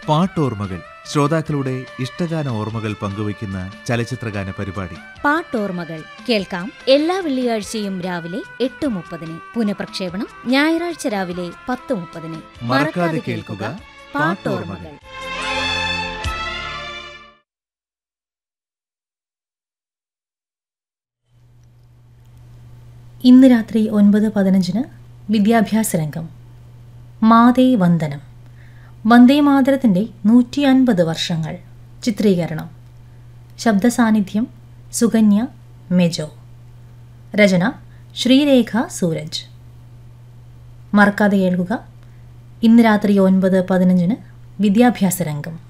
പാട്ടോർമ്മകൾ ശ്രോതാക്കളുടെ ഇഷ്ടഗാന ഓർമ്മകൾ പങ്കുവയ്ക്കുന്ന ചലച്ചിത്രഗാന പരിപാടി പാട്ടോർമ്മകൾ കേൾക്കാം എല്ലാ വെള്ളിയാഴ്ചയും രാവിലെ എട്ട് മുപ്പതിന് പുനഃപ്രക്ഷേപണം ഞായറാഴ്ച രാവിലെ പത്ത് മുപ്പതിന് മറക്കാതെ കേൾക്കുക പാട്ടോർമ്മകൾ ഇന്ന് രാത്രി ഒൻപത് പതിനഞ്ചിന് വിദ്യാഭ്യാസ രംഗം മാതേ വന്ദനം വന്ദേ മാതരത്തിൻ്റെ നൂറ്റി അൻപത് വർഷങ്ങൾ ചിത്രീകരണം ശബ്ദസാന്നിധ്യം സുകന്യ മെജോ രചന ശ്രീരേഖ സൂരജ് മറക്കാതെ കേൾക്കുക ഇന്ന് രാത്രി ഒൻപത് പതിനഞ്ചിന് വിദ്യാഭ്യാസ രംഗം